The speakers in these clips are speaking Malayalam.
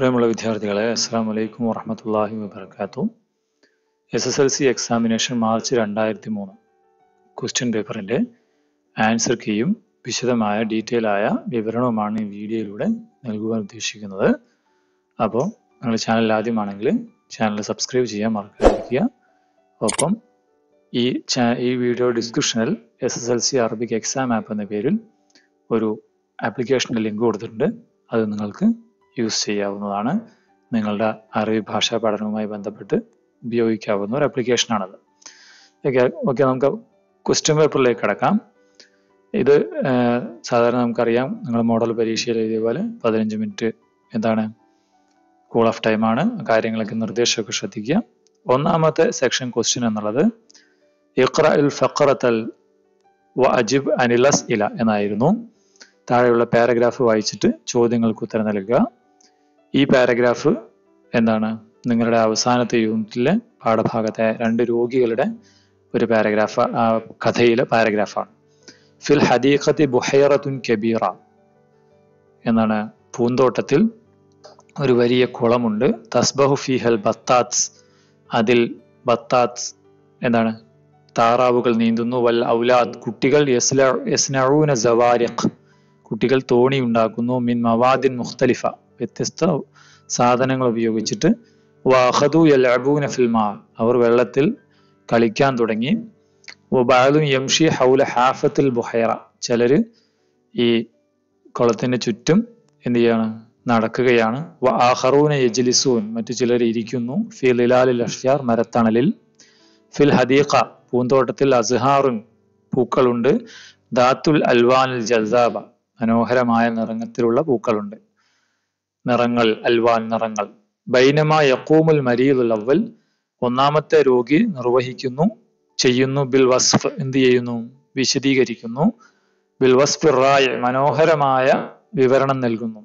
പ്രിയമുള്ള വിദ്യാർത്ഥികളെ അസ്സാം വലൈക്കും വറഹമത്തല്ലാഹി വബർക്കാത്തു S S L C examination March രണ്ടായിരത്തി മൂന്ന് ക്വസ്റ്റ്യൻ പേപ്പറിൻ്റെ ആൻസർ കീയും വിശദമായ ഡീറ്റെയിൽ ആയ വിവരണവുമാണ് ഈ വീഡിയോയിലൂടെ നൽകുവാൻ ഉദ്ദേശിക്കുന്നത് അപ്പോൾ നിങ്ങൾ ചാനൽ ആദ്യമാണെങ്കിൽ ചാനൽ സബ്സ്ക്രൈബ് ചെയ്യാൻ മറക്കാതിരിക്കുക ഒപ്പം ഈ ചാ ഈ വീഡിയോ ഡിസ്ക്രിപ്ഷനിൽ S S L C Arabic exam app എന്ന പേരിൽ ഒരു ആപ്ലിക്കേഷൻ്റെ ലിങ്ക് കൊടുത്തിട്ടുണ്ട് അത് നിങ്ങൾക്ക് യൂസ് ചെയ്യാവുന്നതാണ് നിങ്ങളുടെ അറബി ഭാഷാ പഠനവുമായി ബന്ധപ്പെട്ട് ഉപയോഗിക്കാവുന്ന ഒരു ആപ്ലിക്കേഷനാണത് ഓക്കെ ഓക്കെ നമുക്ക് ക്വസ്റ്റ്യൻ പേപ്പറിലേക്ക് കിടക്കാം ഇത് സാധാരണ നമുക്കറിയാം നിങ്ങൾ മോഡൽ പരീക്ഷയിൽ എഴുതിയ പോലെ പതിനഞ്ച് മിനിറ്റ് എന്താണ് കൂൾ ഓഫ് ടൈമാണ് കാര്യങ്ങളൊക്കെ നിർദ്ദേശമൊക്കെ ശ്രദ്ധിക്കുക ഒന്നാമത്തെ സെക്ഷൻ ക്വസ്റ്റ്യൻ എന്നുള്ളത് ഇഖ്റ ഇൽ ഫഖറത്തൽ വ അജിബ് അനിലസ് ഇല എന്നായിരുന്നു താഴെയുള്ള പാരഗ്രാഫ് വായിച്ചിട്ട് ചോദ്യങ്ങൾക്ക് ഉത്തരം നൽകുക ഈ പാരഗ്രാഫ് എന്താണ് നിങ്ങളുടെ അവസാനത്തെ യൂണിറ്റിലെ പാഠഭാഗത്തെ രണ്ട് രോഗികളുടെ ഒരു പാരഗ്രാഫ് കഥയിലെ പാരഗ്രാഫാണ് ഫിൽ ഹദീഖത്തി ബുഹൈറത്തുൻ കബീറ എന്നാണ് പൂന്തോട്ടത്തിൽ ഒരു വലിയ കുളമുണ്ട് തസ്ബഹു ഫിഹൽ ബത്താത്സ് അതിൽ ബത്താത്സ് എന്താണ് താറാവുകൾ നീന്തുന്നു വൽ ഔലാദ് കുട്ടികൾ യസ്നഊന സവാരിഖ് കുട്ടികൾ തോണി ഉണ്ടാക്കുന്നു മിൻ മവാദിൻ മുഖ്തലിഫ വ്യത്യസ്ത സാധനങ്ങൾ ഉപയോഗിച്ചിട്ട് വാഹദു യലബൂന ഫിൽമാ അവർ വെള്ളത്തിൽ കളിക്കാൻ തുടങ്ങി വബാലും യംഷി ഹൗല ഹാഫത്തിൽ ബുഹൈറ ചിലര് ഈ കുളത്തിന് ചുറ്റും എന്ത് ചെയ്യാണ് നടക്കുകയാണ് വ ആഹറൂന യജ്ലിസൂൻ മറ്റു ചിലർ ഇരിക്കുന്നു ഫി ലിലാലിൽ അഷ്യാർ മരത്തണലിൽ ഫിൽ ഹദീഖ പൂന്തോട്ടത്തിൽ അസ്ഹാറുൻ പൂക്കളുണ്ട് ദാത്തുൽ അൽവാനിൽ ജസാബ മനോഹരമായ നിറങ്ങത്തിലുള്ള പൂക്കളുണ്ട് നിറങ്ങൾ അൽവാൻ നിറങ്ങൾ ബൈനമ യക്കൂമുൽ മരീദുൽ അവൽ ഒന്നാമത്തെ രോഗി നിർവഹിക്കുന്നു ചെയ്യുന്നു ബിൽ വസ്ഫ് എന്ത് ചെയ്യുന്നു വിശദീകരിക്കുന്നു ബിൽ വസ്ഫ് റായ് മനോഹരമായ വിവരണം നൽകുന്നു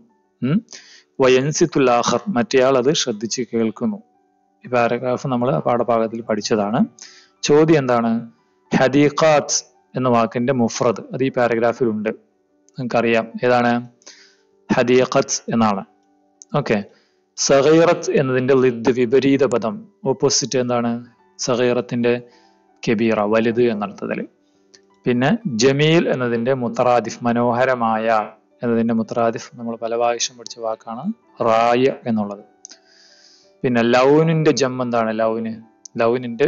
വയൻസിത്തുൽ ആഖർ മറ്റേയാൾ അത് ശ്രദ്ധിച്ച് കേൾക്കുന്നു ഈ പാരഗ്രാഫ് നമ്മൾ പാഠഭാഗത്തിൽ പഠിച്ചതാണ് ചോദ്യം എന്താണ് ഹദീഖാത്ത് എന്ന വാക്കിന്റെ മുഫ്രദ് അത് ഈ പാരഗ്രാഫിലുണ്ട് നിങ്ങൾക്കറിയാം ഏതാണ് ഹദീഖത്ത് എന്നാണ് ഓക്കെ സഹീറത്ത് എന്നതിന്റെ ലിദ് വിപരീത പദം ഓപ്പോസിറ്റ് എന്താണ് സഹീറത്തിന്റെ കബീറ വലുത് എന്നർത്ഥത്തിൽ പിന്നെ ജമീൽ എന്നതിന്റെ മുത്തറാദിഫ് മനോഹരമായ എന്നതിന്റെ മുത്തറാദിഫ് നമ്മൾ പല പ്രാവശ്യം പഠിച്ച വാക്കാണ് റായ എന്നുള്ളത് പിന്നെ ലൗനിന്റെ ജം എന്താണ് ലൗന് ലൗനിന്റെ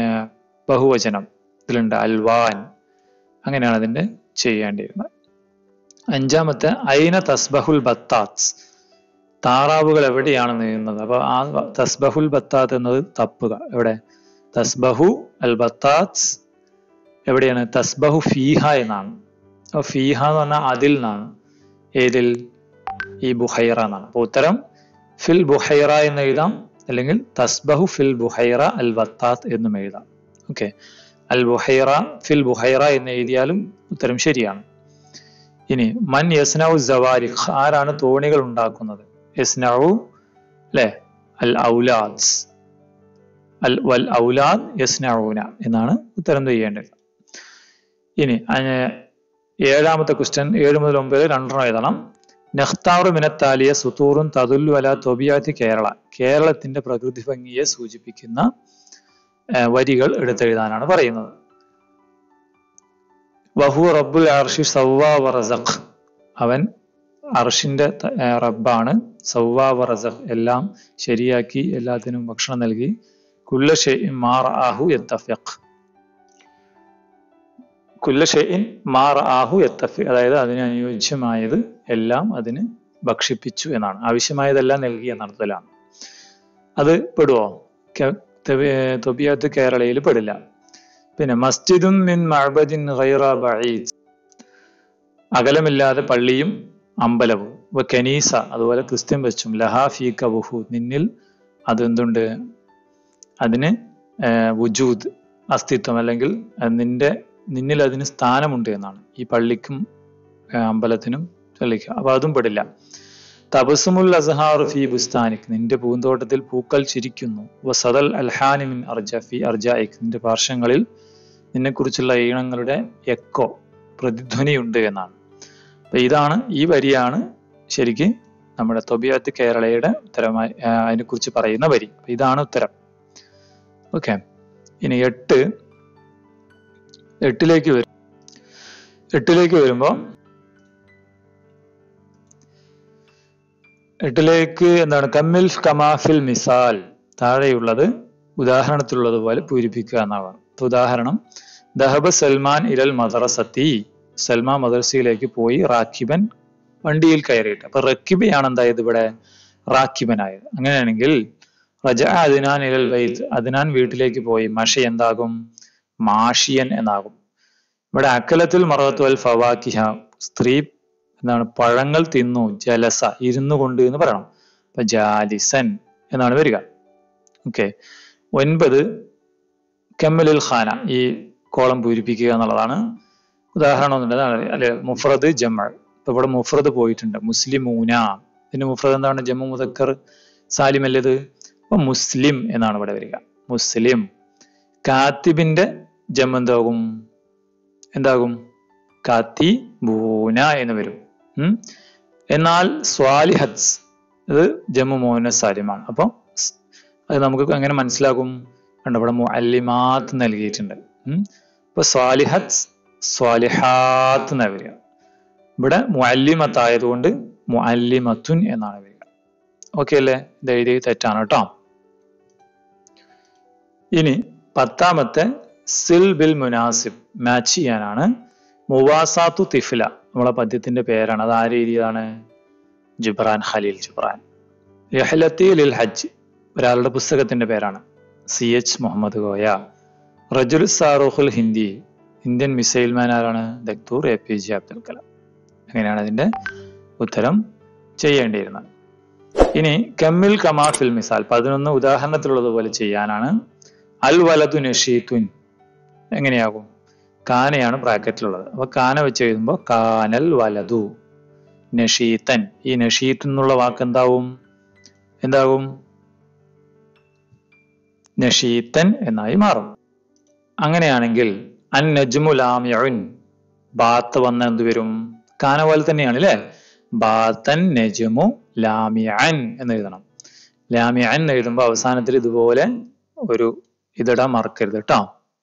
ബഹുവചനം ഇതിലുണ്ട് അൽവാൻ അങ്ങനെയാണ് അതിന്റെ ചെയ്യേണ്ടിയിരുന്നത് അഞ്ചാമത്തെ ഐന തസ്ബഹുൽ ബത്താത്സ് താറാവുകൾ എവിടെയാണ് നീങ്ങുന്നത് അപ്പൊ ആ തസ്ബഹുൽ ബത്താത്ത് എന്നത് തപ്പുക എവിടെ തസ്ബഹു അൽ ബത്താത്സ് എവിടെയാണ് തസ്ബഹു ഫീഹ എന്നാണ് അപ്പൊ ഫീഹ എന്ന് പറഞ്ഞാൽ അതിൽ നിന്നാണ് ഏതിൽ ഈ ബുഹൈറ എന്നാണ് അപ്പൊ ഉത്തരം ഫിൽ ബുഹൈറ എന്ന് എഴുതാം അല്ലെങ്കിൽ തസ്ബഹു ഫിൽ ബുഹൈറ അൽ ബത്താത്ത് എന്നും എഴുതാം ഓക്കെ അൽ ബുഹൈറ ഫിൽ ബുഹൈറ എന്ന് എഴുതിയാലും ഉത്തരം ശരിയാണ് ഇനി മൻ യസ്നൌ സവാരിഖ് ആരാണ് തോണികൾ ഉണ്ടാക്കുന്നത് യസ്നൌ അല്ലെ അൽ ഔലാദ് അൽ വൽ ഔലാദ് യസ്നഊന എന്നാണ് ഉത്തരം ചെയ്യേണ്ടത് ഇനി ഏഴാമത്തെ ക്വസ്റ്റ്യൻ ഏഴ് മുതൽ ഒമ്പത് രണ്ടെണ്ണം എഴുതണം നെഹ്താറു മിനത്താലിയ സുത്തൂറുൻ തതുല്ലു അല തൊബിയാത്തി കേരള കേരളത്തിന്റെ പ്രകൃതി ഭംഗിയെ സൂചിപ്പിക്കുന്ന വരികൾ എടുത്തെഴുതാനാണ് പറയുന്നത് വഹു റബ്ബുൽ അർഷി സൗവാ വറസഖ് അവൻ അർഷിന്റെ റബ്ബാണ് സൗവാ വറസഖ് എല്ലാം ശരിയാക്കി എല്ലാത്തിനും ഭക്ഷണം നൽകി കുല്ല ഷെയ്ൻ മാർ ആഹു എത്തഫിഖ് കുല്ല ഷെയ്ൻ മാർ ആഹു എത്തഫിഖ് അതായത് അതിന് അനുയോജ്യമായത് എല്ലാം അതിന് ഭക്ഷിപ്പിച്ചു എന്നാണ് ആവശ്യമായതെല്ലാം നൽകി എന്നർത്ഥത്തിലാണ് അത് പെടുവോ തൊബിയാത്ത് കേരളയിൽ പെടില്ല പിന്നെ മസ്ജിദും മിൻ മഅബദിൻ ഗൈറ ബഈദ് അകലമില്ലാതെ പള്ളിയും അമ്പലവും വ കനീസ അതുപോലെ ക്രിസ്ത്യൻ വെച്ചും ലഹാ ഫീ കവുഹു നിന്നിൽ അതെന്തുണ്ട് അതിന് വുജൂദ് അസ്തിത്വം അല്ലെങ്കിൽ നിന്റെ നിന്നിൽ അതിന് സ്ഥാനമുണ്ട് എന്നാണ് ഈ പള്ളിക്കും അമ്പലത്തിനും പള്ളിക്കും അപ്പൊ അതും പെടില്ല തബസുമുൽ അസഹാർ ഫി ബുസ്താനിക് നിന്റെ പൂന്തോട്ടത്തിൽ പൂക്കൾ ചിരിക്കുന്നു വസദൽ അൽഹാനിമിൻ അർജ ഫി അർജായിക് നിന്റെ പാർശ്വങ്ങളിൽ നിന്നെക്കുറിച്ചുള്ള ഈണങ്ങളുടെ എക്കോ പ്രതിധ്വനിയുണ്ട് എന്നാണ് അപ്പൊ ഇതാണ് ഈ വരിയാണ് ശരിക്ക് നമ്മുടെ തൊബിയത്ത് കേരളയുടെ ഉത്തരമായി ആ, അതിനെക്കുറിച്ച് പറയുന്ന വരി അപ്പൊ ഇതാണ് ഉത്തരം ഓക്കെ ഇനി എട്ട് എട്ടിലേക്ക് വരും എട്ടിലേക്ക് വരുമ്പോൾ എട്ടിലേക്ക് എന്താണ് കമ്മിൽ കമാഫിൽ മിസാൽ താഴെയുള്ളത് ഉദാഹരണത്തിലുള്ളതുപോലെ പൂരിപ്പിക്കുക എന്നാണ് ഇപ്പൊ ഉദാഹരണം ദഹബ സൽമാൻ ഇരൽ മദ്രസത്തി സൽമാൻ മദ്രസയിലേക്ക് പോയി റാക്കിബൻ വണ്ടിയിൽ കയറിയിട്ട് അപ്പൊ റക്കിബയാണ് എന്തായത് ഇവിടെ റാക്കിബനായത് അങ്ങനെയാണെങ്കിൽ റജ അദിനാൻ ഇരൽ വൈത്ത് അദിനാൻ വീട്ടിലേക്ക് പോയി മഷി എന്താകും മാഷിയൻ എന്നാകും ഇവിടെ അക്കലത്തിൽ മറത്തു അൽ ഫവാക്കിഹ സ്ത്രീ എന്താണ് പഴങ്ങൾ തിന്നു ജലസ ഇരുന്നു കൊണ്ട് എന്ന് പറയണം അപ്പൊ ജാലിസൻ എന്നാണ് വരിക ഓക്കെ ഒൻപത് കമ്മലിൽ ഖാന ഈ കോളം പൂരിപ്പിക്കുക എന്നുള്ളതാണ് ഉദാഹരണം ഒന്നുണ്ട് അതാണ് അല്ലെ മുഫ്രദ് ജമ്മ ഇപ്പൊ ഇവിടെ മുഫ്രദ് പോയിട്ടുണ്ട് മുസ്ലിമൂന ഇതിന്റെ മുഫ്രദ് എന്താണ് ജമ്മു മുതക്കർ സാലിം അല്ലത് അപ്പൊ മുസ്ലിം എന്നാണ് ഇവിടെ വരിക മുസ്ലിം കാത്തിബിന്റെ ജമ്മ എന്താകും എന്താകും കാത്തി ബൂന എന്ന് വരും ഉം. എന്നാൽ സ്വാലിഹത്സ് ഇത് ജമ്മു മോഹന സാലിമാണ് അപ്പൊ സ് അത് നമുക്ക് എങ്ങനെ മനസ്സിലാകും കണ്ടോ ഇവിടെ മുഅല്ലിമാത്ത് നൽകിയിട്ടുണ്ട് ഉം. ഇപ്പൊ സ്വാലിഹത്ത് സ്വാലിഹാത്ത് എന്നാണ് വരിക ഇവിടെ മുഅല്ലിമത്ത് ആയതുകൊണ്ട് മുഅല്ലിമത്തുൻ എന്നാണ് വരിക ഓക്കെ അല്ലേ ഇത് എഴുതി തെറ്റാണ് കേട്ടോ ഇനി പത്താമത്തെ സിൽ ബിൽ മുനാസിബ് മാച്ച് ചെയ്യാനാണ് മുവാസാത്തു തിഫില നമ്മളെ പദ്യത്തിന്റെ പേരാണ് അത് ആര് എഴുതിയതാണ് ജിബ്രാൻ ഖലീൽ ജിബ്രാൻ രഹലത്തി ലിൽ ഹജ്ജ് ഒരാളുടെ പുസ്തകത്തിന്റെ പേരാണ് സി എച്ച് മുഹമ്മദ് കോയ റജുൽ സാറൂഖുൽ ഹിന്ദി ഇന്ത്യൻ മിസൈൽ മാൻ ആരാണ് ദക്തൂർ A P J Abdul Kalam അങ്ങനെയാണ് അതിന്റെ ഉത്തരം ചെയ്യേണ്ടിയിരുന്നത് ഇനി കമ്മിൽ കമാ ഫിൽ മിസാൽ പതിനൊന്ന് ഉദാഹരണത്തിലുള്ളതുപോലെ ചെയ്യാനാണ് അൽ വലതു നഷീത്തുൻ എങ്ങനെയാകും കാനയാണ് ബ്രാക്കറ്റിലുള്ളത് അപ്പൊ കാന വെച്ച് എഴുതുമ്പോൾ കാനൽ വലതു നഷീത്തൻ ഈ നഷീത്ത് എന്നുള്ള വാക്ക് എന്താവും എന്താകും നഷീത്തൻ എന്നായി മാറും അങ്ങനെയാണെങ്കിൽ അൻ നജ്മു ലാമിയുൻ ബാത്ത് വന്ന എന്ത് വരും കാന പോലെ തന്നെയാണ് അല്ലേ ബാത്തൻ നജ്മു ലാമിയൻ എന്ന് എഴുതണം ലാമിയൻ എന്ന് എഴുതുമ്പോൾ അവസാനത്തിൽ ഇതുപോലെ ഒരു ഇതിടാൻ മറക്കരുത് കേട്ടോ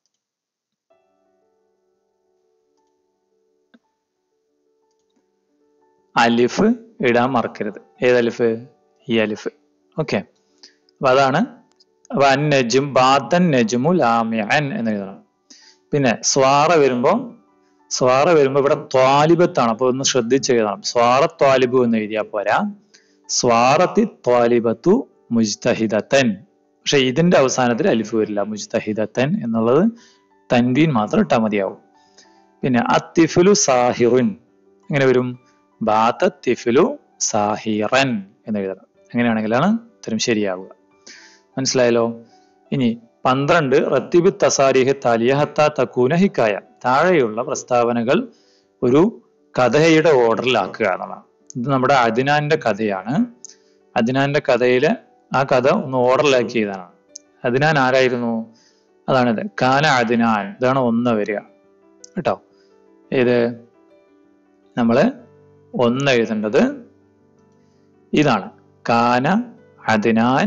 അലിഫ് ഇടാൻ മറക്കരുത് ഏത് അലിഫ് ഈ അലിഫ് ഓക്കെ അപ്പൊ അതാണ് അപ്പൊ അൻ നജും ബാത്തൻ നജുമു ലാമിയൻ എന്ന് എഴുതണം പിന്നെ സ്വാറ വരുമ്പോ സ്വാറ വരുമ്പോ ഇവിടെ ത്വാലിബത്താണ് അപ്പൊ ഒന്ന് ശ്രദ്ധിച്ച് എഴുതണം സ്വാറ ത്വാലിബു എന്ന് എഴുതിയാൽ പോരാ സ്വാറത്തി ത്വാലിബത്തു മുജ്തഹിദത്തൻ പക്ഷെ ഇതിന്റെ അവസാനത്തിൽ അലിഫ് വരില്ല മുജ്തഹിദത്തൻ എന്നുള്ളത് തൻവീൻ മാത്രം ഇട്ടാൽ മതിയാവും പിന്നെ അത്തിഫുലു സാഹിറുൻ എങ്ങനെ വരും ബാത്ത തിഫിലു സാഹിറൻ എന്ന് എഴുതണം അങ്ങനെയാണെങ്കിലാണ് ഉത്തരം ശരിയാവുക മനസ്സിലായല്ലോ ഇനി പന്ത്രണ്ട് റത്തിബ് തസാരിഹ് താലിയഹത്ത തക്കൂന ഹിക്കായ താഴെയുള്ള പ്രസ്താവനകൾ ഒരു കഥയുടെ ഓർഡറിലാക്കുക എന്നുള്ളതാണ് ഇത് നമ്മുടെ അദിനാന്റെ കഥയാണ് അദിനാന്റെ കഥയിലെ ആ കഥ ഒന്ന് ഓർഡറിലാക്കി ചെയ്തതാണ് അദിനാൻ ആരായിരുന്നു അതാണിത് കാന അദിനാൻ ഇതാണ് ഒന്ന് വരിക കേട്ടോ ഇത് നമ്മള് ഒന്ന് എഴുതേണ്ടത് ഇതാണ് കാന അദിനാൻ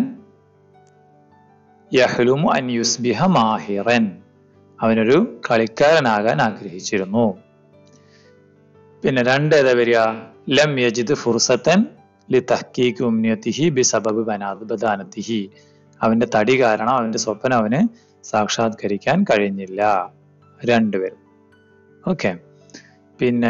യഹ്ലുമു അൻ യുസ്ബിഹ മാഹിറൻ അവനൊരു കളിക്കാരനാകാൻ ആഗ്രഹിച്ചിരുന്നു പിന്നെ രണ്ട് ഏതാ വരിക ലം യജിദ് ഫുർസത്തൻ ലി തഹ്കീക്ക് ഉമ്നിയത്തിഹി ബി സബബ് ബനാദ് ബദാനത്തിഹി അവന്റെ തടി കാരണം അവന്റെ സ്വപ്നം അവന് സാക്ഷാത്കരിക്കാൻ കഴിഞ്ഞില്ല രണ്ടുപേരും ഓക്കെ പിന്നെ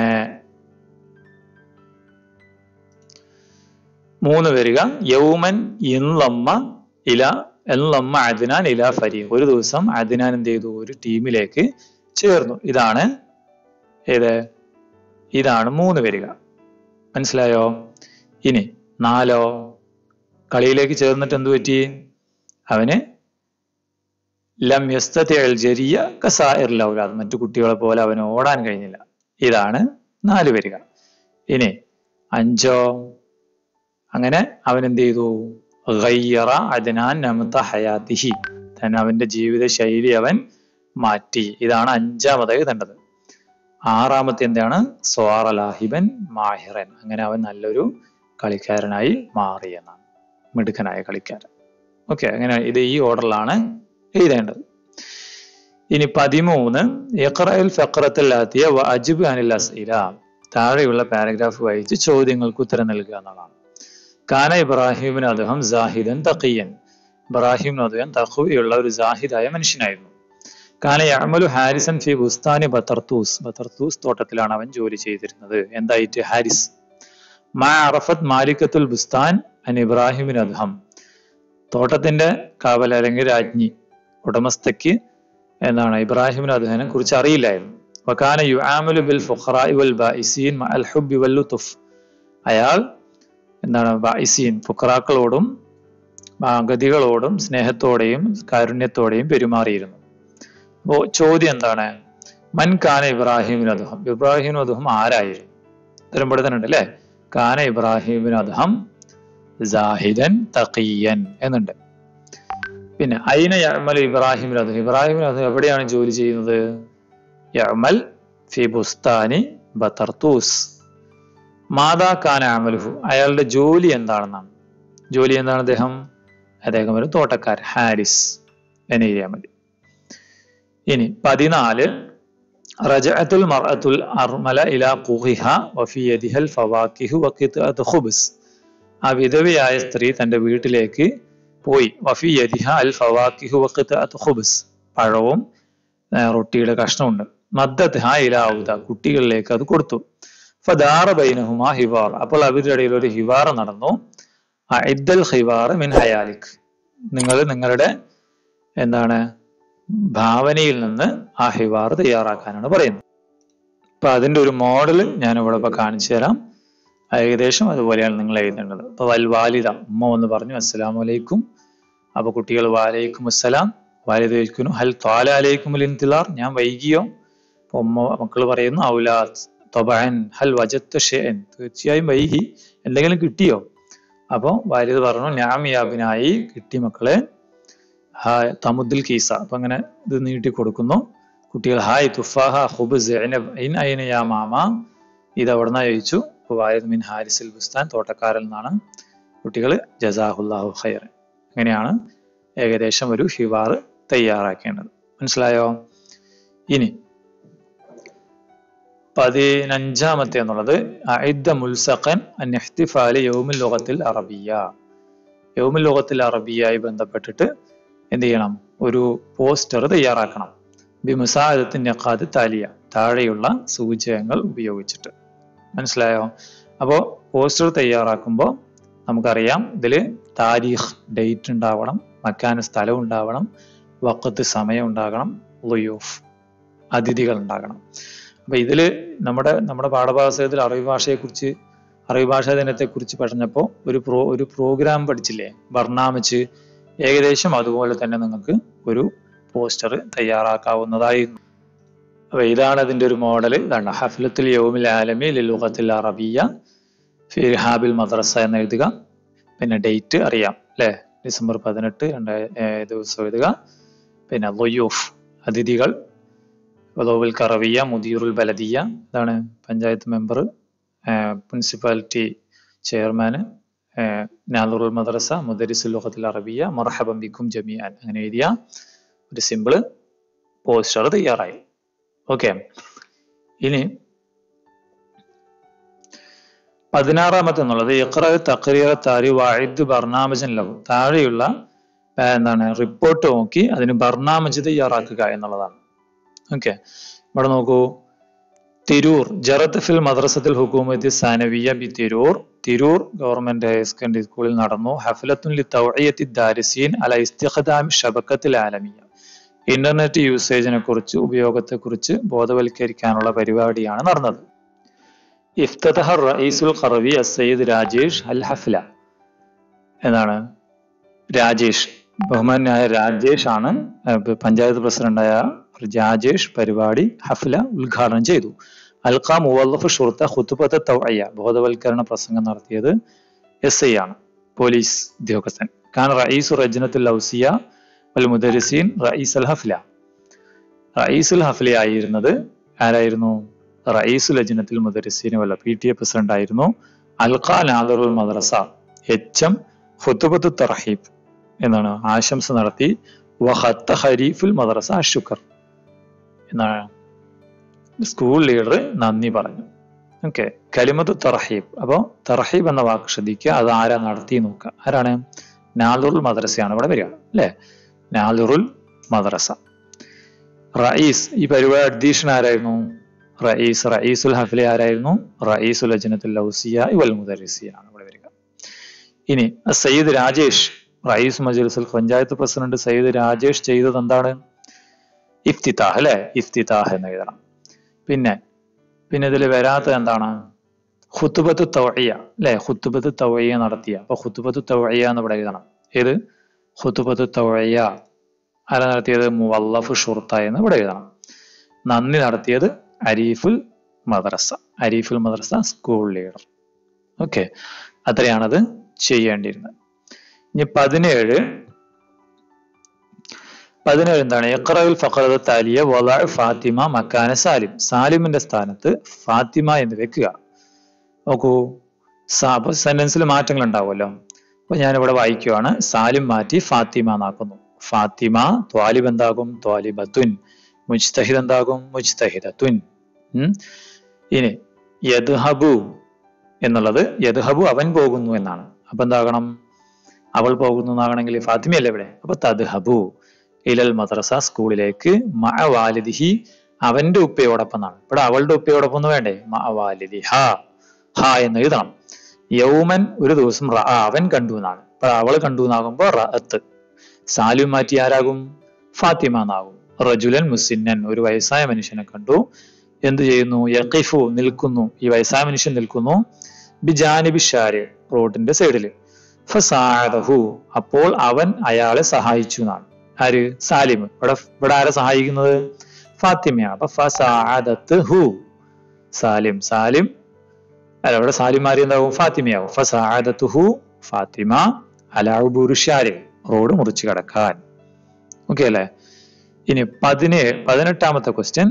മൂന്ന് വരിക യൗമൻ ഇൻലമ്മ ഇല എല്ലമ്മ അദ്നാൻ ഇല ഫരീഖ് ഒരു ദിവസം അദ്നാൻ എന്ത് ചെയ്തു ഒരു ടീമിലേക്ക് ചേർന്നു ഇതാണ് ഏത് ഇതാണ് മൂന്ന് വരിക മനസ്സിലായോ ഇനി നാലോ കളിയിലേക്ക് ചേർന്നിട്ട് എന്തു പറ്റി അവന് ലം യസ്തൽ ജരിയ കസായർ ലൗലാദ് മറ്റു കുട്ടികളെ പോലെ അവന് ഓടാൻ കഴിഞ്ഞില്ല ഇതാണ് നാല് വരിക ഇനി അഞ്ചോ അങ്ങനെ അവൻ എന്ത് ചെയ്തു ഗയ്യറ അദ്നാൻ നമത ഹയാത്തിഹി തന്നെ അവന്റെ ജീവിത ശൈലി അവൻ മാറ്റി ഇതാണ് അഞ്ചാമതായി കണ്ടത് ആറാമത്തെ എന്താണ് സ്വാറ ലാഹിബൻ മാഹിറൻ അങ്ങനെ അവൻ നല്ലൊരു കളിക്കാരനായി മാറി എന്നാണ് മിടുക്കനായ കളിക്കാരൻ ഓക്കെ അങ്ങനെ ഇത് ഈ ഓർഡറിലാണ് എഴുതേണ്ടത് ഇനി പതിമൂന്ന് ഇഖ്റയിൽ ഫഖറത്തല്ലാത്തിയ വ അജിബ് അനിൽ അസ്ഇല താഴെയുള്ള പാരഗ്രാഫ് വായിച്ച് ചോദ്യങ്ങൾക്ക് ഉത്തരം നൽകുക എന്നുള്ളതാണ് കാന ഇബ്രാഹിമിന് അദ്ദേഹം ജാഹിദൻ തഖിയൻ ഇബ്രാഹിം അദ്ദേഹം തഖുവയുള്ള ഒരു ജാഹിദായ മനുഷ്യനായിരുന്നു കാന യഅമലു ഹാരിസൻ ഫി ബുസ്താനി ബത്തർത്തൂസ് ബത്തർത്തൂസ് തോട്ടത്തിലാണ് അവൻ ജോലി ചെയ്തിരുന്നത് എന്തായിട്ട് ഹാരിസ് മാ അറഫത്ത് മാലിക്കത്തുൽ ബുസ്താൻ അൻ ഇബ്രാഹിമിൻ അദ്ഹം തോട്ടത്തിന്റെ കാവൽ അല്ലെങ്കിൽ രാജ്ഞി ഉടമസ്ഥയ്ക്ക് എന്താണ് ഇബ്രാഹിമിൻ അദ്ഹനെ കുറിച്ച് അറിയില്ലായിരുന്നു വക്കാന യുആമലു ബിൽ ഫുഖറാഇ വൽ ബായിസീൻ മഅൽ ഹുബ്ബി വൽ ലുതുഫ് അയാൾ എന്താണ് ബായിസീൻ ഫുഖറാക്കളോടും ഗതികളോടും സ്നേഹത്തോടെയും കാരുണ്യത്തോടെയും പെരുമാറിയിരുന്നു അപ്പോ ചോദ്യം എന്താണ് മൻ കാന ഇബ്രാഹിമിൻ അദ്ദേഹം ഇബ്രാഹിം അദ്ദേഹം ആരായിരുന്നു ഉത്തരം പെടുത്തുന്നുണ്ട് അല്ലെ കാന ഇബ്രാഹിമിൻ അദ്ദേഹം ജാഹിദൻ തഖിയൻ എന്നുണ്ട് പിന്നെ അയിന യഅമൽ ഇബ്രാഹിം അദ്ദേഹം ഇബ്രാഹിം അദ്ദേഹം എവിടെയാണ് ജോലി ചെയ്യുന്നത് യഅമൽ ഫി ബുസ്താനി ബത്തർത്തൂസ് മാതാ കാന അമലുഹു അയാളുടെ ജോലി എന്താണെന്നാണ് ജോലി എന്താണ് അദ്ദേഹം അദ്ദേഹം ഒരു തോട്ടക്കാരൻ ഹാരിസ് എന്ന് എഴുതിയാൽ മതി ഇനി പതിനാല് റജഅത്തുൽ മർഅത്തുൽ അർമല ഇലാ ഖുഹിഹ വഫി യദിഹൽ ഫവാക്കിഹു വഖിത്അത്ത് ഖുബ്സ് ആ വിധവയായ സ്ത്രീ തന്റെ വീട്ടിലേക്ക് പോയി വഫി യദിഹ അൽ ഫവാക്കിഹു വഖിത്അത്ത് ഖുബ്സ് പഴവും റൊട്ടിയുടെ കഷ്ണമുണ്ട് മദ്ദത്ത് ഹ ഇലാവുത കുട്ടികളിലേക്ക് അത് കൊടുത്തു ഫദാറ ബൈനഹുമാ ഹിവാർ അപ്പോൾ അവരുടെ ഇടയിൽ ഒരു ഹിവാർ നടന്നു ഇദ്ദൽ ഹിവാർ മിൻ ഹയാലിക് നിങ്ങൾ നിങ്ങളുടെ എന്താണ് ഭാവനയിൽ നിന്ന് ആ ഹിവാർ തയ്യാറാക്കാനാണ് പറയുന്നത് അപ്പൊ അതിന്റെ ഒരു മോഡൽ ഞാൻ ഇവിടെ ഇപ്പൊ കാണിച്ചു തരാം ഏകദേശം അതുപോലെയാണ് നിങ്ങൾ എഴുതേണ്ടത് അപ്പൊ വൽ വാലിദ ഉമ്മ എന്ന് പറഞ്ഞു അസ്സലാമു അലൈക്കും അപ്പൊ കുട്ടികൾ വാലൈക്കും അസ്സലാം വാലിദ ചോദിക്കുന്നു ഹൽ ത്വാല അലൈക്കും ഇന്തിലാർ ഞാൻ വൈകിയോ അപ്പൊ ഉമ്മ മക്കൾ പറയുന്നു ഔലാദ് തൊബാൻ ഹൽ വജത്ത് ഷെൻ തീർച്ചയായും വൈകി എന്തെങ്കിലും കിട്ടിയോ അപ്പൊ വാലിദ് പറഞ്ഞു ഞാമിയാബിനായി കിട്ടി മക്കളെ ഹായ് തമുദ്ദിൽ കീസ അപ്പൊ അങ്ങനെ ഇത് നീട്ടി കൊടുക്കുന്നു കുട്ടികൾ ഹായ് തുഫാഹ ഹുബ്സ് ഐൻ ഐന യാ മാമ ഇത് എവിടുന്ന ചോദിച്ചു വായത് മിൻ ഹാരിസിൽ ബുസ്താൻ തോട്ടക്കാരിൽ നിന്നാണ് കുട്ടികൾ ജസാഹുല്ലാഹു ഖൈർ അങ്ങനെയാണ് ഏകദേശം ഒരു ഹിവാർ തയ്യാറാക്കേണ്ടത് മനസ്സിലായോ ഇനി പതിനഞ്ചാമത്തെ എന്നുള്ളത് അഇദ്ദ മുൽസഖൻ അൻ ഇഹ്തിഫാലി യൗമുൽ ലുഗത്തിൽ അറബിയ യൗമുൽ ലുഗത്തിൽ അറബിയായി ബന്ധപ്പെട്ടിട്ട് എന്ത് ചെയ്യണം ഒരു പോസ്റ്റർ തയ്യാറാക്കണം ബിമുസാദത്തിൻ നഖാദ് താലിയ താഴെയുള്ള സൂചകങ്ങൾ ഉപയോഗിച്ചിട്ട് മനസ്സിലായോ അപ്പോൾ പോസ്റ്റർ തയ്യാറാക്കുമ്പോൾ നമുക്കറിയാം ഇതിൽ താരീഖ് ഡേറ്റ് ഉണ്ടാവണം മക്കാന സ്ഥലം ഉണ്ടാവണം വക്കത്ത് സമയം ഉണ്ടാകണം ലുയൂഫ് അതിഥികൾ ഉണ്ടാകണം അപ്പൊ ഇതില് നമ്മുടെ നമ്മുടെ പാഠഭാഷയത്തിൽ അറബി ഭാഷയെക്കുറിച്ച് അറബി ഭാഷാ ദിനത്തെക്കുറിച്ച് പറഞ്ഞപ്പോൾ ഒരു പ്രോ ഒരു പ്രോഗ്രാം പഠിച്ചില്ലേ വർണ്ണാമിച്ച് ഏകദേശം അതുപോലെ തന്നെ നിങ്ങൾക്ക് ഒരു പോസ്റ്റർ തയ്യാറാക്കാവുന്നതായിരുന്നു അപ്പൊ ഇതാണ് അതിന്റെ ഒരു മോഡൽ ഇതാണ് ഹഫ്ലത്തുൽ യൗമിൽ ആലമി ലുഗത്തിൽ അറബിയ ഫിർഹാബിൽ മദ്രസ എന്ന് എഴുതുക പിന്നെ ഡേറ്റ് അറിയാം അല്ലെ ഡിസംബർ പതിനെട്ട് രണ്ടായ ദിവസം എഴുതുക പിന്നെ ലൊയൂഫ് അതിഥികൾ വലോവൽ കറവിയ മുദീറുൽ ബലദിയ ഇതാണ് പഞ്ചായത്ത് മെമ്പർ പ്രിൻസിപ്പാലിറ്റി ചെയർമാന് നാദുറുൽ മദ്രസ മുദരിസുൽ ലുഖത്തിൽ അറബിയ മർഹബം ബിക്കും ജമിയാൻ അങ്ങനെ എഴുതിയ ഒരു സിമ്പിള് പോസ്റ്റർ തയ്യാറായി ഓക്കെ ഇനി പതിനാറാമത്തെ എന്നുള്ളത് ഇഖ്റ തഖരീർ താരി വായിദ് ബർണാമജൻ ലഹു താഴെയുള്ള എന്താണ് റിപ്പോർട്ട് നോക്കി അതിന് ബർണാമജ് തയ്യാറാക്കുക എന്നുള്ളതാണ് ഓക്കെ ഇവിടെ നോക്കൂ തിരൂർ ജറത്ത് ഫിൽ മദ്രസത്തിൽ ഹുക്കൂമത്തി സാനവിയ ബി Tirur Tirur government higher secondary സ്കൂളിൽ നടന്നു ഹഫലത്തുൻ ലി തൗഇയത്തി ദാരിസീൻ അല ഇസ്തിഖദാം ഷബക്കത്തിൽ ആലമിയ ഇന്റർനെറ്റ് യൂസേജിനെ കുറിച്ച് ഉപയോഗത്തെ കുറിച്ച് ബോധവൽക്കരിക്കാനുള്ള പരിപാടിയാണ് നടന്നത് ഇഫ്തഹ റഈസുൽ ഖറവി അസയ്യിദ് രാജേഷ് അൽ ഹഫ്ല എന്നാണ് രാജേഷ് ബഹുമാനായ രാജേഷ് ആണ് പഞ്ചായത്ത് പ്രസിഡന്റായ രാജേഷ് പരിപാടി ഹഫ്ല ഉദ്ഘാടനം ചെയ്തു അൽഖാ മുവല്ലഫ് ഷുർത്ത ഖുത്തുബത്ത് തൗഅയ്യ ബോധവൽക്കരണ പ്രസംഗം നടത്തിയത് എസ് ഐ ആണ് പോലീസ് ഉദ്യോഗസ്ഥൻ ഖാൻ റഈസു റജ്നത്തുൽ ഔസിയ വൽ മുദരിസീൻ റഈസ് അൽ ഹഫ്ല റഈസുൽ ഹഫ്ല ആയിരുന്നത് ആരായിരുന്നു റഈസുൽ അജ്നത്തുൽ മുദരിസീൻ വല്ല പി ടി എ പ്രസിഡന്റ് ആയിരുന്നു അൽഖാ നാദറുൽ മദ്രസ എച്ച് എം ഹുത്തുബത്ത് തർഹീബ് എന്നാണ് ആശംസ നടത്തി വഹത്ത ഹരീഫുൽ മദ്രസ അഷുക്കർ എന്നാണ് സ്കൂൾ ലീഡർ നന്ദി പറഞ്ഞു ഓക്കെ കലിമത്ത് തർഹീബ് അപ്പോൾ തർഹീബ് എന്ന വാക്ക് ശ്രദ്ധിക്കുക അത് ആരാ നടത്തി നോക്കുക ആരാണ് നാദുറുൽ മദ്രസയാണ് ഇവിടെ വരിക അല്ലേ നാദുറുൽ മദ്രസ റയീസ് ഈ പരിപാടി അധ്യക്ഷൻ ആരായിരുന്നു റയീസ് റയീസുൽ ഹഫ്ലി ആരായിരുന്നു റയീസുൽ അജനത്തുൽ ലൗസിയ വൽ മുദരിസിയാണ് ഇവിടെ വരിക ഇനി സയ്യിദ് രാജേഷ് റയീസ് മജലിസുൽ പഞ്ചായത്ത് പ്രസിഡന്റ് സയ്യിദ് രാജേഷ് ചെയ്തത് എന്താണ് ഇഫ്തിതാഹ് അല്ലെ ഇഫ്തിതാഹ് എന്ന് എഴുതണം പിന്നെ പിന്നെ ഇതിൽ വരാത്തത് എന്താണ് ഹുത്തുബത്ത് തവയ്യ അല്ലെ ഹുത്തുബത്ത് തവയ്യ നടത്തിയ അപ്പൊ ഹുത്തുബത്ത് തവയ്യ എന്ന് ഇവിടെ എഴുതണം ഏത് ഹുത്തുബത്ത് തവയ്യ ആരാ നടത്തിയത് മുവല്ലഫ് ഷുർത്ത എന്ന് ഇവിടെ എഴുതണം നന്ദി നടത്തിയത് അരീഫുൽ മദ്രസ അരീഫുൽ മദ്രസ സ്കൂൾ ലീഡർ ഓക്കെ അത്രയാണത് ചെയ്യേണ്ടിയിരുന്നത് ഇനി പതിനേഴ് പതിനേഴ് എന്താണ് ഇഖ്റഉൽ ഫഖറത താലിയ വല ഫാത്തിമ മക്കാന സാലിം സാലിമിന്റെ സ്ഥാനത്ത് ഫാത്തിമ എന്ന് വെക്കുക നോക്കൂ അപ്പൊ സെന്റൻസിൽ മാറ്റങ്ങൾ ഉണ്ടാവുമല്ലോ അപ്പൊ ഞാനിവിടെ വായിക്കുവാണ് സാലിം മാറ്റി ഫാത്തിമ എന്നാക്കുന്നു ഫാത്തിമ ത്വാലിബ് എന്താകും ത്വാലിബത്തുൻ മുജ്തഹിദ് എന്താകും മുജ്തഹിദത്തുൻ ഉം ഇനി യദ്ഹബു എന്നുള്ളത് യദ്ഹബു അവൻ പോകുന്നു എന്നാണ് അപ്പൊ എന്താകണം അവൾ പോകുന്നു എന്നാകണമെങ്കിൽ ഫാത്തിമയല്ലേ ഇവിടെ അപ്പൊ തദ്ഹബു ഇലൽ മദ്രസ സ്കൂളിലേക്ക് മഅ വാലിദിഹി അവന്റെ ഉപ്പയോടൊപ്പം എന്നാണ് ഇവിടെ അവളുടെ ഉപ്പയോടൊപ്പം എന്ന് വേണ്ടേ മഅ വാലിദി ഹ ഹ എന്ന് എഴുതണം യൗമൻ ഒരു ദിവസം റ അവൻ കണ്ടു എന്നാണ് ഇപ്പൊ അവള് കണ്ടു എന്നാകുമ്പോ റഅത്ത് സാലിം മാറ്റി ആരാകും ഫാത്തിമ എന്നാകും റജുലൻ മുസിന്നൻ ഒരു വയസ്സായ മനുഷ്യനെ കണ്ടു എന്ത് ചെയ്യുന്നു യഖിഫു നിൽക്കുന്നു ഈ വയസ്സായ മനുഷ്യൻ നിൽക്കുന്നു ബിജാനിബി ഷാരി റോഡിന്റെ സൈഡില് ഫസാദഹു അപ്പോൾ അവൻ അയാളെ സഹായിച്ചു എന്നാണ് ആര് സാലിം ഇവിടെ ഇവിടെ ആരെ സഹായിക്കുന്നത് ഫാത്തിമയാണ് അപ്പൊ ഫസാദത്ത് ഹു സാലിം സാലിം അല്ല ഇവിടെ സാലിം മാറി എന്താവും ഫാത്തിമയാവും ഫസാദത്ത് ഹു ഫാത്തിമ അലാബുരുഷാരി റോഡ് മുറിച്ചു കടക്കാൻ ഓക്കെ അല്ലേ ഇനി പതിനേഴ് പതിനെട്ടാമത്തെ ക്വസ്റ്റ്യൻ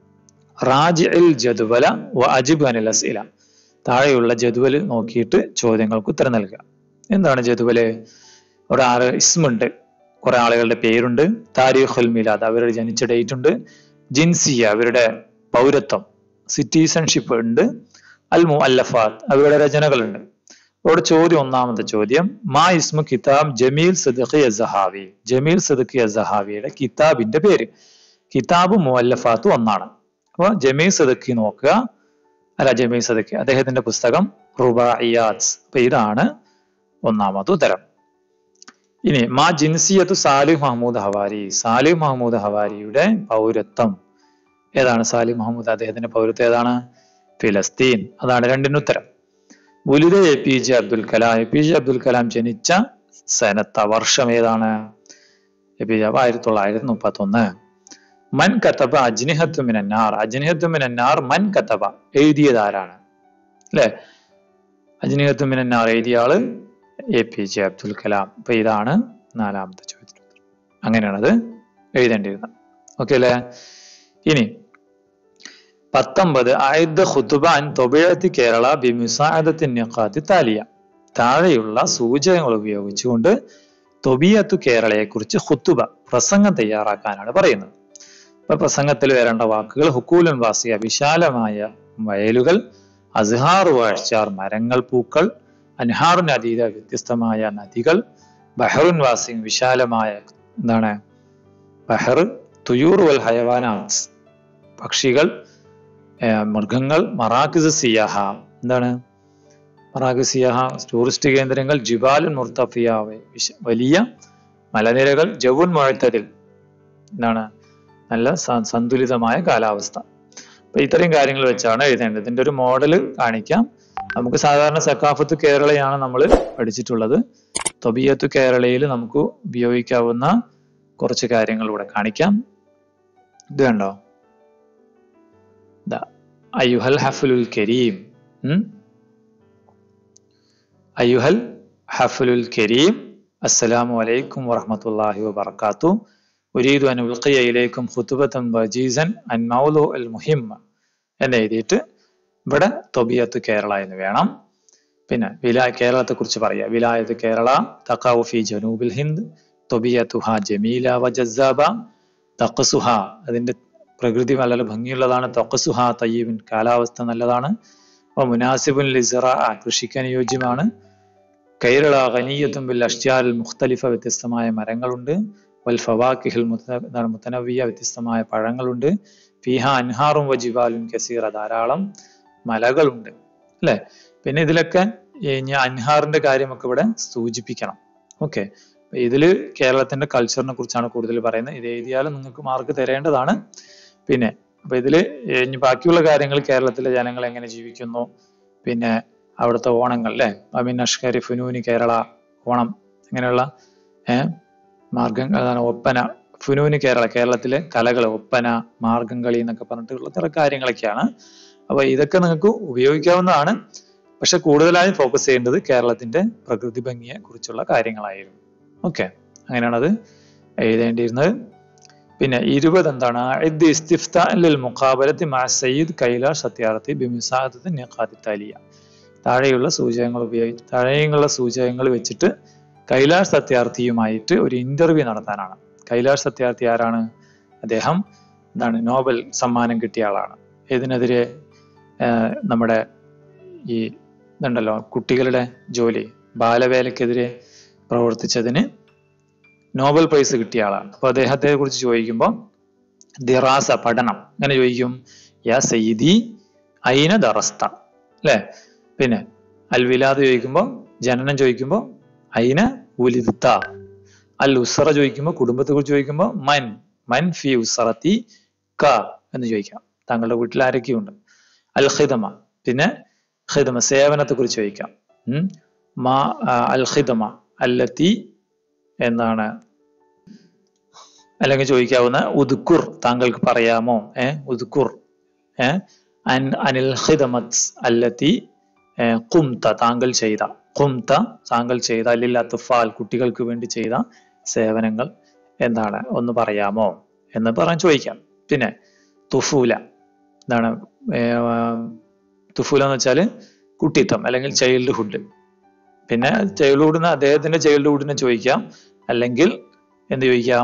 റാജിൽ ജദുവല വ അജിബ് അനിൽ അസ്ഇല താഴെയുള്ള ജദുവൽ നോക്കിയിട്ട് ചോദ്യങ്ങൾക്ക് ഉത്തരം നൽകുക എന്താണ് ജദുവല് ഒരു ആറ് ഇസ്മുണ്ട് കുറെ ആളുകളുടെ പേരുണ്ട് താരിഖുൽ മിലാദ് അവരുടെ ജനിച്ച ഡേറ്റ് ഉണ്ട് ജിൻസിയ അവരുടെ പൗരത്വം സിറ്റിസൺഷിപ്പ് ഉണ്ട് അൽ മു അല്ലഫാത്ത് അവരുടെ രചനകളുണ്ട് ഇവിടെ ചോദ്യം ഒന്നാമത്തെ ചോദ്യം മാ ഇസ്മു കിതാബ് ജമീൽ സദഖി അസഹാവി ജമീൽ സദഖി അസഹാവിയുടെ കിതാബിന്റെ പേര് കിതാബ് മുഅല്ലഫാത്ത് ഒന്നാണ് അപ്പൊ ജമീൽ സദഖി നോക്കുക അല്ല ജമീൽ സദഖി അദ്ദേഹത്തിന്റെ പുസ്തകം റുബായിയാത്സ് അപ്പൊ ഇതാണ് ഒന്നാമത് ഉത്തരം ഇനി മാ ജിൻസിയത്തു Salih Mahmoud Hawari Salih Mahmoud ഹവാരിയുടെ പൗരത്വം ഏതാണ് സാലിഹ് മഹമ്മൂദ് അദ്ദേഹത്തിന്റെ പൗരത്വം ഏതാണ് ഫിലസ്തീൻ അതാണ് രണ്ടിന് ഉത്തരം ബുലിത A P J Abdul Kalam A P J Abdul Kalam ജനിച്ച സനത്ത വർഷം ഏതാണ് എ പി ജെ ആയിരത്തി തൊള്ളായിരത്തി മുപ്പത്തി ഒന്ന് മൻ കത്തബ അജ്നിഹത്തു മിനന്നാർ അജ്നിഹത്തു മിനന്നാർ മൻ കത്തബ എഴുതിയത് ആരാണ് അല്ലെ അജ്നിഹത്തു മിനന്നാർ എഴുതിയ ആള് A P J Abdul Kalam അപ്പൊ ഇതാണ് നാലാമത്തെ ചോദ്യത്തിന് ഉത്തരം അങ്ങനെയാണത് എഴുതേണ്ടിയിരുന്നത് ഓക്കെ അല്ലേ ഇനി പത്തൊമ്പത് ആയുദ്ധ ഖുതുബ അൻ തൊബിഴത്തി കേരള ബിമുസാദത്തി നിഖാത്തി താലിയ താഴെയുള്ള സൂചകങ്ങൾ ഉപയോഗിച്ചുകൊണ്ട് തൊബിയത്തു കേരളയെ കുറിച്ച് ഹുത്തുബ പ്രസംഗം തയ്യാറാക്കാനാണ് പറയുന്നത് ഇപ്പൊ പ്രസംഗത്തിൽ വരേണ്ട വാക്കുകൾ ഹുക്കൂലുൻ വാസിയ വിശാലമായ വയലുകൾ അസ്ഹാർ വാഴ്ചാർ മരങ്ങൾ പൂക്കൾ അൻഹാറുൻ അതീത വ്യത്യസ്തമായ നദികൾ ബഹറുൻ വാസിങ് വിശാലമായ എന്താണ് ബഹർ തുയൂർ വൽ ഹയവാനാസ് പക്ഷികൾ മൃഗങ്ങൾ മറാക്കിസ് സിയാഹ എന്താണ് മറാക്കിസ് സിയാഹ ടൂറിസ്റ്റ് കേന്ദ്രങ്ങൾ ജിബാലുൻ മുർത്തഫിയ വലിയ മലനിരകൾ ജവുൻ മുഴത്തതിൽ എന്താണ് നല്ല സന്തുലിതമായ കാലാവസ്ഥ അപ്പൊ ഇത്രയും കാര്യങ്ങൾ വെച്ചാണ് എഴുതേണ്ടത് ഇതിന്റെ ഒരു മോഡൽ കാണിക്കാം നമുക്ക് സാധാരണ സക്കാഫത്ത് കേരളയാണ് നമ്മൾ പഠിച്ചിട്ടുള്ളത് തൊബിയത്ത് കേരളയിൽ നമുക്ക് ഉപയോഗിക്കാവുന്ന കുറച്ച് കാര്യങ്ങൾ ഇവിടെ കാണിക്കാം ഇത് കണ്ടോ അയ്യുഹൽ ഹഫലുൽ കരീം അയ്യുഹൽ ഹഫലുൽ കരീം അസ്സലാമു അലൈക്കും വറഹമത്തല്ലാഹി വബർക്കാത്തു ഉരീദു അൻ ഉൽഖിയ ഇലൈക്കും ഖുതുബത്തൻ വജീസൻ അൻ മൗലു അൽ മുഹിം എന്ന് എഴുതിയിട്ട് ഇവിടെ തൊബിയത്ത് കേരള എന്ന് വേണം പിന്നെ വിലാ കേരളത്തെ കുറിച്ച് പറയാ വിലായത്ത് കേരള തഖാവു ഫി ജനൂബിൽ ഹിന്ദ് തൊബിയത്തുഹ ജമീല വ ജസാബ തഖസുഹ അതിന്റെ പ്രകൃതി വളരെ ഭംഗിയുള്ളതാണ് തഖസുഹ തയ്യബിൻ കാലാവസ്ഥ നല്ലതാണ് വ മുനാസിബുൻ ലിസറ കൃഷിക്ക് അനുയോജ്യമാണ് കൈരള ഖനീയത്തും ബിൽ അഷ്യാൽ മുഖ്തലിഫ വ്യത്യസ്തമായ മരങ്ങളുണ്ട് വൽ ഫവാക്കിഹിൽ മുത്ത മുത്തനവിയ വ്യത്യസ്തമായ പഴങ്ങളുണ്ട് ഫിഹ അൻഹാറും വജിബാലും കസീറ ധാരാളം മലകളുണ്ട് അല്ലെ പിന്നെ ഇതിലൊക്കെ ഇനി അൻഹാറിന്റെ കാര്യമൊക്കെ ഇവിടെ സൂചിപ്പിക്കണം ഓക്കെ ഇതില് കേരളത്തിന്റെ കൾച്ചറിനെ കുറിച്ചാണ് കൂടുതൽ പറയുന്നത് ഇത് എഴുതിയാലും നിങ്ങൾക്ക് മാർക്ക് തരേണ്ടതാണ് പിന്നെ അപ്പൊ ഇതില് ഇനി ബാക്കിയുള്ള കാര്യങ്ങൾ കേരളത്തിലെ ജനങ്ങൾ എങ്ങനെ ജീവിക്കുന്നു പിന്നെ അവിടുത്തെ ഓണങ്ങൾ അല്ലെ അമീൻ അഷ്കരി ഫുനൂനി കേരള ഓണം ഇങ്ങനെയുള്ള ഏഹ് മാർഗം അതാണ് ഒപ്പന ഫുനൂന് കേരള കേരളത്തിലെ കലകൾ ഒപ്പന മാർഗം കളി എന്നൊക്കെ പറഞ്ഞിട്ടുള്ള ചില കാര്യങ്ങളൊക്കെയാണ് അപ്പൊ ഇതൊക്കെ നിങ്ങൾക്ക് ഉപയോഗിക്കാവുന്നതാണ് പക്ഷെ കൂടുതലായും ഫോക്കസ് ചെയ്യേണ്ടത് കേരളത്തിന്റെ പ്രകൃതി ഭംഗിയെ കുറിച്ചുള്ള കാര്യങ്ങളായിരുന്നു ഓക്കെ അങ്ങനെയാണ് അത് എഴുതേണ്ടിയിരുന്നത് പിന്നെ ഇരുപത് എന്താണ് ഇത് ഇസ്തിഫ്താലിൽ മുഖാബലത്തി മാ സയ്യിദ് കൈലാഷ് സത്യാർത്ഥി ബിമിസാദത്ത് നിഖാദി താലിയ താഴെയുള്ള സൂചകങ്ങൾ ഉപയോഗിച്ച് താഴെയുള്ള സൂചകങ്ങൾ വെച്ചിട്ട് കൈലാഷ് സത്യാർത്ഥിയുമായിട്ട് ഒരു ഇന്റർവ്യൂ നടത്താനാണ് കൈലാഷ് സത്യാർത്ഥി ആരാണ് അദ്ദേഹം എന്താണ് നോബൽ സമ്മാനം കിട്ടിയ ആളാണ് ഇതിനെതിരെ നമ്മുടെ ഈ ഇതുണ്ടല്ലോ കുട്ടികളുടെ ജോലി ബാലവേലക്കെതിരെ പ്രവർത്തിച്ചതിന് നോബൽ പ്രൈസ് കിട്ടിയ ആളാണ് അപ്പൊ അദ്ദേഹത്തെ കുറിച്ച് ചോദിക്കുമ്പോൾ ദിറാസ പഠനം അങ്ങനെ ചോദിക്കും യാ സയ്യിദി ഐന ദറസ്ത അല്ലെ പിന്നെ അൽ വിലാദ് ചോദിക്കുമ്പോൾ ജനനം ചോദിക്കുമ്പോൾ ഐന ഉലിദത്ത അൽ ഉസറ ചോദിക്കുമ്പോൾ കുടുംബത്തെ കുറിച്ച് ചോദിക്കുമ്പോൾ മൻ മൻ ഫി ഉസറത്തി ക എന്ന് ചോദിക്കാം താങ്കളുടെ വീട്ടിൽ ആരൊക്കെയുണ്ട് അൽ ഖിദമ പിന്നെ ഖിദമ സേവനത്തെ കുറിച്ച് ചോദിക്കാം ഉം മാ അൽ ഖിദമ അല്ലത്തി എന്നാണ് അല്ലെങ്കിൽ ചോദിക്കാവുന്ന ഉദുക്കുർ താങ്കൾക്ക് പറയാമോ ഏ ഉദുക്കുർ ഏ അൻ അനിൽ ഖിദമത്ത് അല്ലത്തി കുംത താങ്കൾ ചെയ്ത കുംത താങ്കൾ ചെയ്ത അല്ലിൽ അത്തുഫാൽ കുട്ടികൾക്ക് വേണ്ടി ചെയ്ത സേവനങ്ങൾ എന്താണ് ഒന്ന് പറയാമോ എന്ന് പറയാൻ ചോദിക്കാം പിന്നെ തുഫൂല എന്താണ് തുഫൂല എന്ന് വെച്ചാൽ കുട്ടിത്തം അല്ലെങ്കിൽ ചൈൽഡ്ഹുഡ് പിന്നെ ചൈൽഡ്ഹുഡിന് അദ്ദേഹത്തിന്റെ ചൈൽഡ്ഹുഡിനെ ചോദിക്കാം അല്ലെങ്കിൽ എന്ത് ചോദിക്കാം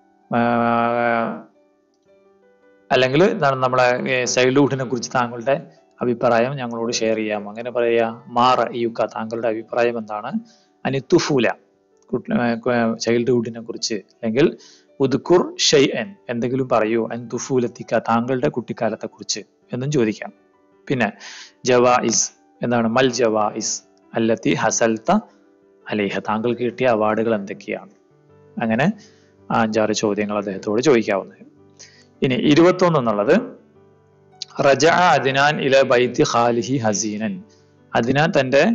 അല്ലെങ്കിൽ എന്താണ് നമ്മളെ ചൈൽഡ്ഹുഡിനെ കുറിച്ച് താങ്കളുടെ അഭിപ്രായം ഞങ്ങളോട് ഷെയർ ചെയ്യാം അങ്ങനെ പറയാ മാറ യുക്ക താങ്കളുടെ അഭിപ്രായം എന്താണ് അനി തുഫൂല ചൈൽഡ്ഹുഡിനെ കുറിച്ച് അല്ലെങ്കിൽ ഉദ്കുർ ഷെയ് എൻ എന്തെങ്കിലും പറയൂ അൻ തുഫൂലത്തിക്ക താങ്കളുടെ കുട്ടിക്കാലത്തെ കുറിച്ച് എന്നും ചോദിക്കാം പിന്നെ ജവായിസ് എന്താണ് മൽ ജവായിസ് അല്ലത്തി ഹസൽത്ത അലേഹ താങ്കൾക്ക് കിട്ടിയ അവാർഡുകൾ എന്തൊക്കെയാണ് അങ്ങനെ അഞ്ചാറ് ചോദ്യങ്ങൾ അദ്ദേഹത്തോട് ചോദിക്കാവുന്നത് ഇനി ഇരുപത്തൊന്ന് എന്നുള്ളത് റജ അദിനാൻ ഇല ബൈത്തി ഖാലിഹി ഹസീനൻ അദിനാൻ തന്റെ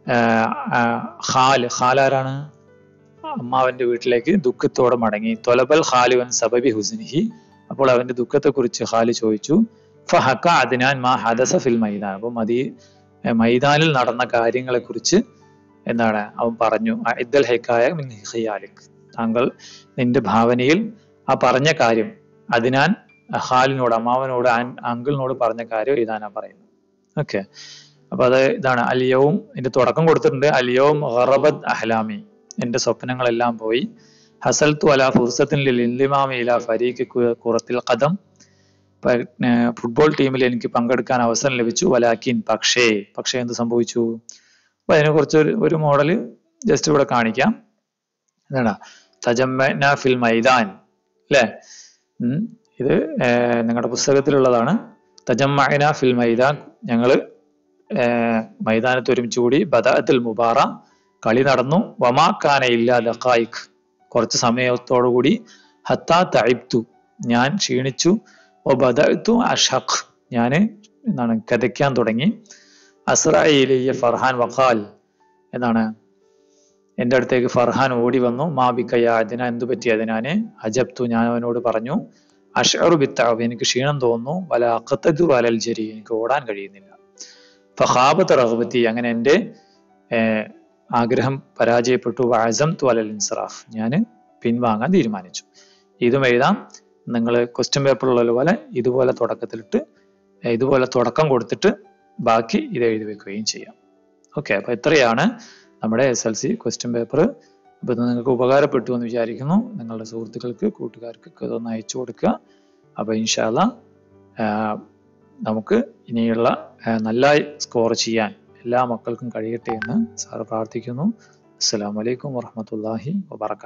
ഖാൽ ഖാലാരാണ് അമ്മാവന്റെ വീട്ടിലേക്ക് ദുഃഖത്തോടെ മടങ്ങി തൊലബൽ ഖാലുവൻ സബബി ഹുസിനിഹി അപ്പോൾ അവന്റെ ദുഃഖത്തെ കുറിച്ച് ഖാലി ചോദിച്ചു ഫഹക്ക അദിനാൻ മാ ഹദസ ഫിൽ മൈദാൻ അപ്പൊ മതി മൈതാനിൽ നടന്ന കാര്യങ്ങളെ കുറിച്ച് എന്താണ് അവൻ പറഞ്ഞു ഇദ്ദൽ ഹെക്കായ മിൻ ഹിയാലിക് താങ്കൾ നിന്റെ ഭാവനയിൽ ആ പറഞ്ഞ കാര്യം അതിനാൻ ഹാലിനോട് അമ്മാവനോട് അങ്കിളിനോട് പറഞ്ഞ കാര്യം എഴുതാനാ പറയുന്നത് ഓക്കെ അപ്പൊ അത് ഇതാണ് അലിയവും ഇതിന്റെ തുടക്കം കൊടുത്തിട്ടുണ്ട് അലിയവും ഹറബത് അഹ്ലാമി എന്റെ സ്വപ്നങ്ങളെല്ലാം പോയി ഹസൽത്തു അല ഫുർസത്തിൻ ലിലിമാമി ഇല ഫരീഖ് കുറത്തിൽ കദം ഫുട്ബോൾ ടീമിൽ എനിക്ക് പങ്കെടുക്കാൻ അവസരം ലഭിച്ചു വലാക്കിൻ പക്ഷേ പക്ഷേ എന്ത് സംഭവിച്ചു അപ്പൊ അതിനെ കുറിച്ച് ഒരു ഒരു മോഡൽ ജസ്റ്റ് ഇവിടെ കാണിക്കാം എന്താണ് തജമ്മന ഫിൽ മൈദാൻ അല്ലേ ഇത് നിങ്ങളുടെ പുസ്തകത്തിലുള്ളതാണ് തജമ്മന ഫിൽ മൈദാൻ ഞങ്ങള് മൈതാനത്ത് ഒരുമിച്ച് കൂടി ബദഅത്തിൽ മുബാറ കളി നടന്നു വമാക്കാന ഇല്ല ദഖായിഖ് കുറച്ച് സമയത്തോടു കൂടി ഹത്താ തൈബ്തു ഞാൻ ക്ഷീണിച്ചു ഓ ബദഅത്തു അഷഖ് ഞാൻ എന്താണ് കഥയ്ക്കാൻ തുടങ്ങി അസ്രയിലിയ ഫർഹാൻ വഖാൽ എന്നാണ് എൻ്റെ അടുത്തേക്ക് ഫർഹാൻ ഓടി വന്നു മാബിക്കയ അതിന എന്തു പറ്റി അതിനാന് അജബ്തു ഞാൻ അവനോട് പറഞ്ഞു അഷറു ബിത്താവ് എനിക്ക് ക്ഷീണം തോന്നുന്നു വല അക്കത്തതു വലൽ ജരി എനിക്ക് ഓടാൻ കഴിയുന്നില്ല ഫഹാബത്ത് റഹബത്തി അങ്ങനെ എൻ്റെ ആഗ്രഹം പരാജയപ്പെട്ടു വാസം ത്വലൽ ഇൻസറാഫ് ഞാൻ പിൻവാങ്ങാൻ തീരുമാനിച്ചു ഇതും എഴുതാം നിങ്ങൾ ക്വസ്റ്റ്യൻ പേപ്പറിലുള്ള പോലെ ഇതുപോലെ തുടക്കത്തിലിട്ട് ഇതുപോലെ തുടക്കം കൊടുത്തിട്ട് ബാക്കി ഇത് എഴുതി വെക്കുകയും ചെയ്യാം ഓക്കെ അപ്പോൾ ഇത്രയാണ് നമ്മുടെ S L C question paper അപ്പോൾ ഇത് നിങ്ങൾക്ക് ഉപകാരപ്പെട്ടു എന്ന് വിചാരിക്കുന്നു നിങ്ങളുടെ സുഹൃത്തുക്കൾക്ക് കൂട്ടുകാർക്ക് ഇതൊന്ന് അയച്ചു കൊടുക്കുക അപ്പോൾ ഇൻഷാല്ല നമുക്ക് ഇനിയുള്ള നല്ല സ്കോർ ചെയ്യാൻ എല്ലാ മക്കൾക്കും കഴിയട്ടെ എന്ന് സാർ പ്രാർത്ഥിക്കുന്നു അസ്സാം വലൈക്കും വാഹമത്തല്ലാഹി വാബർക്കാത്തു